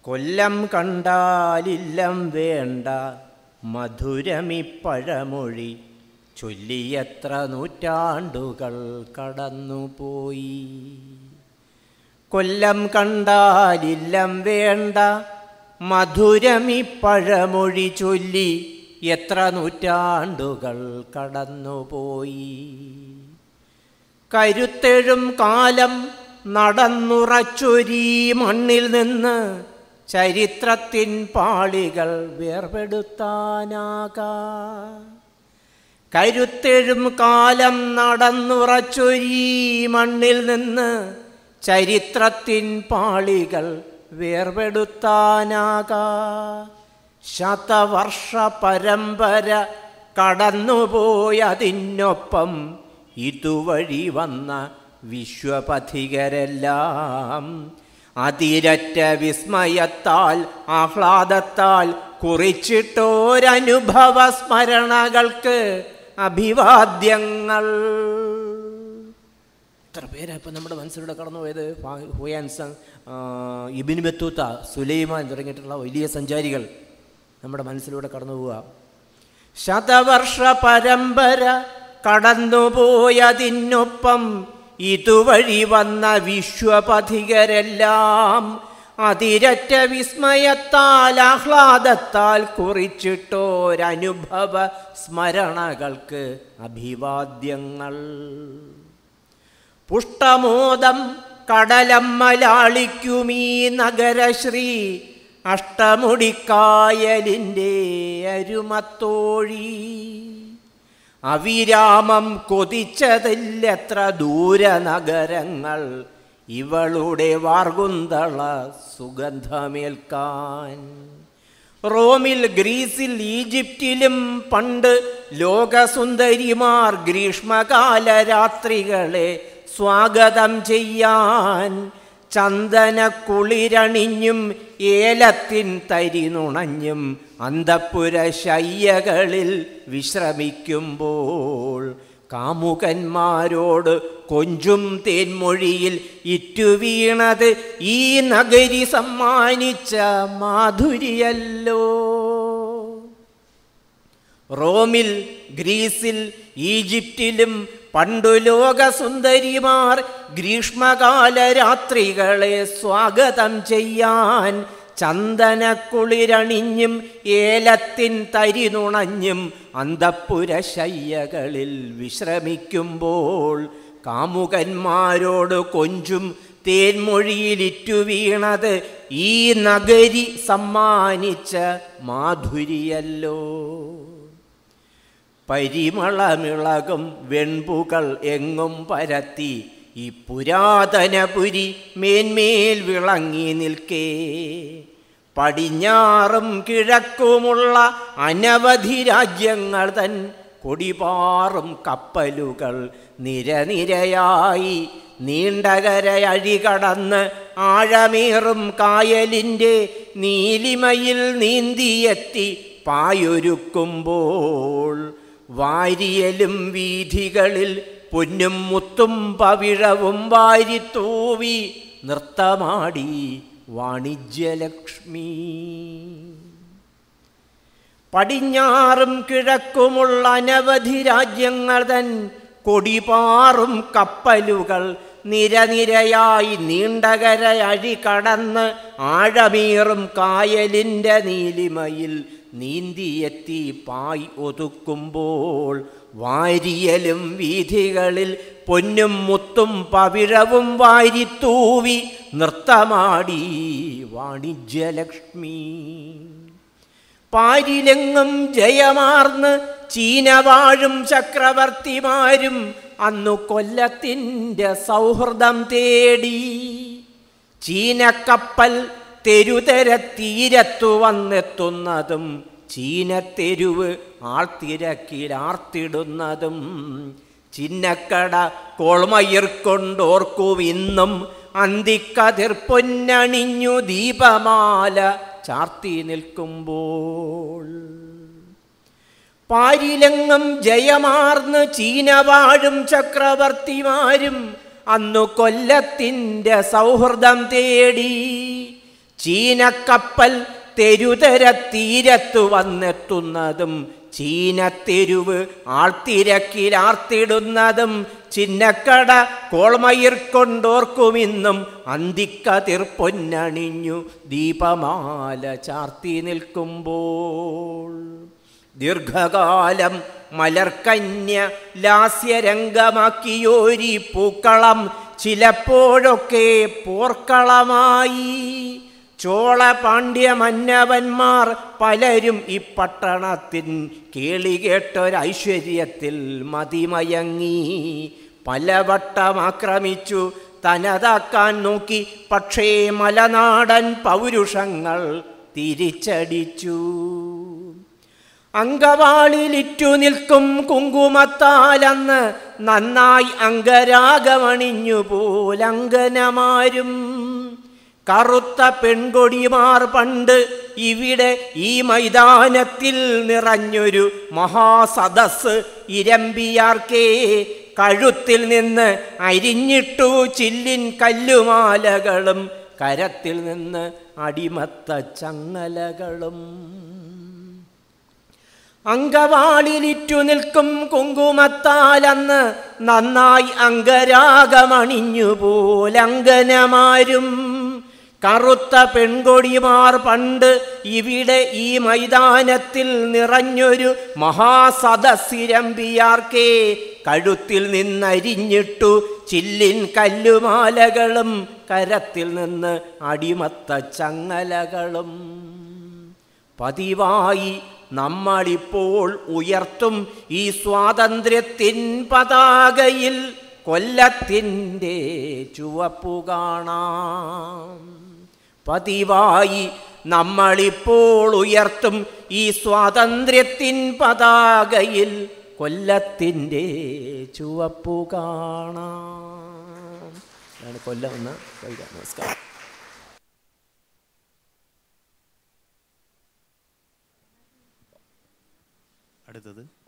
കൊല്ലം കണ്ടാലില്ലം വേണ്ട മധുരമിപ്പഴമൊഴി ചൊല്ലിയത്ര നൂറ്റാണ്ടുകൾ കടന്നുപോയി കൊല്ലം കണ്ടാലില്ലം വേണ്ട മധുരമിപ്പഴമൊഴി ചൊല്ലി എത്ര നൂറ്റാണ്ടുകൾ കടന്നുപോയി കരുത്തെഴും കാലം നടന്നുറച്ചൊരീ മണ്ണിൽ നിന്ന് ചരിത്രത്തിൻ പാളികൾ വേർപെടുത്താനാകാ കരുത്തെഴും കാലം നടന്നുറച്ചൊരീ മണ്ണിൽ നിന്ന് ചരിത്രത്തിൻ പാളികൾ വേർപെടുത്താനാകാ ശതവർഷ പരമ്പര കടന്നുപോയതിനൊപ്പം ഇതുവഴി വന്ന വിശ്വപഥികരെല്ലാം അതിരറ്റ വിസ്മയത്താൽ ആഹ്ലാദത്താൽ കുറിച്ചിട്ടോരനുഭവ സ്മരണകൾക്ക് അഭിവാദ്യങ്ങൾ എത്ര പേരാ ഇപ്പം നമ്മുടെ മനസ്സിലൂടെ കടന്നുപോയത് ഫാ- ഹുയാൻസൺ ആ, ഇബിൻ ബത്തൂത്ത സുലൈമാൻ തുടങ്ങിയിട്ടുള്ള വലിയ സഞ്ചാരികൾ നമ്മുടെ മനസ്സിലൂടെ കടന്നു പോവുക ശതവർഷ പരമ്പര കടന്നുപോയതിനൊപ്പം ഇതുവഴി വന്ന വിശ്വപഥികരെല്ലാം അതിരറ്റ വിസ്മയത്താൽ ആഹ്ലാദത്താൽ കുറിച്ചിട്ടോരനുഭവ സ്മരണകൾക്ക് അഭിവാദ്യങ്ങൾ പുഷ്ടമോദം കടലമ്മലാളിക്കുമീ നഗരശ്രീ അഷ്ടമുടിക്കായലിൻ്റെ അരുമത്തോഴി അവിരാമം കൊതിച്ചതില്ലെത്ര ദൂരനഗരങ്ങൾ ഇവളുടെ വാർകുന്തള സുഗന്ധമേൽക്കാൻ റോമിൽ ഗ്രീസിൽ ഈജിപ്തിലും പണ്ട് ലോകസുന്ദരിമാർ ഗ്രീഷ്മകാല രാത്രികളെ സ്വാഗതം ചെയ്യാൻ ചന്ദന കുളിരണിഞ്ഞും ഏലത്തിൻ തരിനുണഞ്ഞും അന്തപ്പുര ശയ്യകളിൽ വിശ്രമിക്കുമ്പോൾ കാമുകന്മാരോട് കൊഞ്ചും തേൻമൊഴിയിൽ ഇറ്റുവീണത് ഈ നഗരി സമ്മാനിച്ച മാധുരിയല്ലോ റോമിൽ ഗ്രീസിൽ ഈജിപ്തിലും പണ്ടു ലോകസുന്ദരിമാർ ഗ്രീഷ്മകാല രാത്രികളെ സ്വാഗതം ചെയ്യാൻ ചന്ദനക്കുളിരണിഞ്ഞും ഏലത്തിൻ തരിനുണഞ്ഞും അന്തപ്പുര ശയ്യകളിൽ വിശ്രമിക്കുമ്പോൾ കാമുകന്മാരോട് കൊഞ്ചും തേൻമൊഴിയിലിറ്റു വീണത് ഈ നഗരി സമ്മാനിച്ച മാധുരിയല്ലോ പരിമളമിളകും വെൺപുകൾ എങ്ങും പരത്തി ഈ പുരാതനപുരി മേന്മേൽ വിളങ്ങി നിൽക്കേ പടിഞ്ഞാറും കിഴക്കുമുള്ള അനവധി രാജ്യങ്ങൾ തൻ കൊടിപാറും കപ്പലുകൾ നിരനിരയായി നീണ്ടകരയഴി കടന്ന് ആഴമേറും കായലിൻ്റെ നീലിമയിൽ നീന്തിയെത്തി പായൊരുക്കുമ്പോൾ വാരിയലും വീഥികളിൽ പൊന്നും മുത്തും പവിഴവും വാരിത്തൂവി നൃത്തമാടി വാണിജ്യലക്ഷ്മി പടിഞ്ഞാറും കിഴക്കുമുള്ള അനവധി രാജ്യങ്ങൾ തൻ കൊടിപാറും കപ്പലുകൾ നിരനിരയായി നീണ്ടകര അഴി കടന്ന് ആഴമീറും കായലിൻ്റെ നീലിമയിൽ നീന്തിയെത്തി പായ് ഒതുക്കുമ്പോൾ വാരിയലും വീഥികളിൽ പൊന്നും മുത്തും പവിഴവും വാരിത്തൂവി നൃത്തമാടി വാണിജ്യലക്ഷ്മി പാരിലെങ്ങും ജയമാർന്ന് ചീനവാഴും ചക്രവർത്തിമാരും അന്നു കൊല്ലത്തിൻ്റെ സൗഹൃദം തേടി ചീനക്കപ്പൽ തെരുതെര തീരത്തു വന്നെത്തുന്നതും ചീനത്തെരുവ് ആർത്തിരക്കിലാർത്തിടുന്നതും ചിന്നക്കട കോൾമയിർക്കൊണ്ടോർക്കും ഇന്നും അന്തിക്കതിർ പൊന്നണിഞ്ഞു ദീപമാല ചാർത്തി നിൽക്കുമ്പോൾ പാരിലെങ്ങും ജയമാർന്ന് ചീനവാഴും ചക്രവർത്തിമാരും അന്നു കൊല്ലത്തിൻ്റെ സൗഹൃദം തേടി ചീനക്കപ്പൽ തെരുതര തീരത്തു വന്നെത്തുന്നതും ചീനത്തെരുവ് ആൾത്തിരക്കിലാർത്തിടുന്നതും ചിന്നക്കട കോൾമയിർ കൊണ്ടോർക്കുമിന്നും അന്തിക്കതിർ പൊന്നണിഞ്ഞു ദീപമാല ചാർത്തി നിൽക്കുമ്പോൾ ദീർഘകാലം മലർക്കന്യ ലാസ്യരംഗമാക്കിയോരി പൂക്കളം ചിലപ്പോഴൊക്കെ പോർക്കളമായി ചോള പാണ്ഡ്യ മന്നവന്മാർ പലരും ഈ പട്ടണത്തിൻ കേളി കേട്ടൊരൈശ്വര്യത്തിൽ മതിമയങ്ങി പലവട്ടം ആക്രമിച്ചു തനതാക്കാൻ നോക്കി പക്ഷേ മലനാടൻ പൗരുഷങ്ങൾ തിരിച്ചടിച്ചു അങ്കവാളിലിറ്റു നിൽക്കും കുങ്കുമത്താലന്ന് നന്നായി അങ്കരാഗമണിഞ്ഞു പോലങ്കനമാരും കറുത്ത പെൺകൊടിമാർ പണ്ട് ഇവിടെ ഈ മൈതാനത്തിൽ നിറഞ്ഞൊരു മഹാസദസ് ഇരമ്പിയാർക്കേ കഴുത്തിൽ നിന്ന് അരിഞ്ഞിട്ടു ചില്ലിൻ കല്ലുമാലകളും കരത്തിൽ നിന്ന് അടിമത്ത ചങ്ങലകളും അങ്കവാളിലിറ്റു നിൽക്കും കുങ്കുമത്താലന്ന് നന്നായി അങ്കരാഗമണിഞ്ഞു പോലങ്കനമാരും കറുത്ത പെൺകൊടിമാർ പണ്ട് ഇവിടെ ഈ മൈതാനത്തിൽ നിറഞ്ഞൊരു മഹാസദസ്സിരമ്പിയാർക്കേ കഴുത്തിൽ നിന്നരിഞ്ഞിട്ടു ചില്ലിൻ കല്ലുമാലകളും കരത്തിൽ നിന്ന് അടിമത്ത ചങ്ങലകളും പതിവായി നമ്മളിപ്പോൾ ഉയർത്തും ഈ സ്വാതന്ത്ര്യത്തിൻ പതാകയിൽ കൊല്ലത്തിൻ്റെ ചുവപ്പു കാണാം പതിവായി നമ്മളിപ്പോൾ ഉയർത്തും ഈ സ്വാതന്ത്ര്യത്തിൻ പതാകയിൽ കൊല്ലത്തിൻ്റെ ചുവപ്പു കാണാം അതാണ് കൊല്ലം എന്ന കവിത നമസ്കാരം അടുത്തത്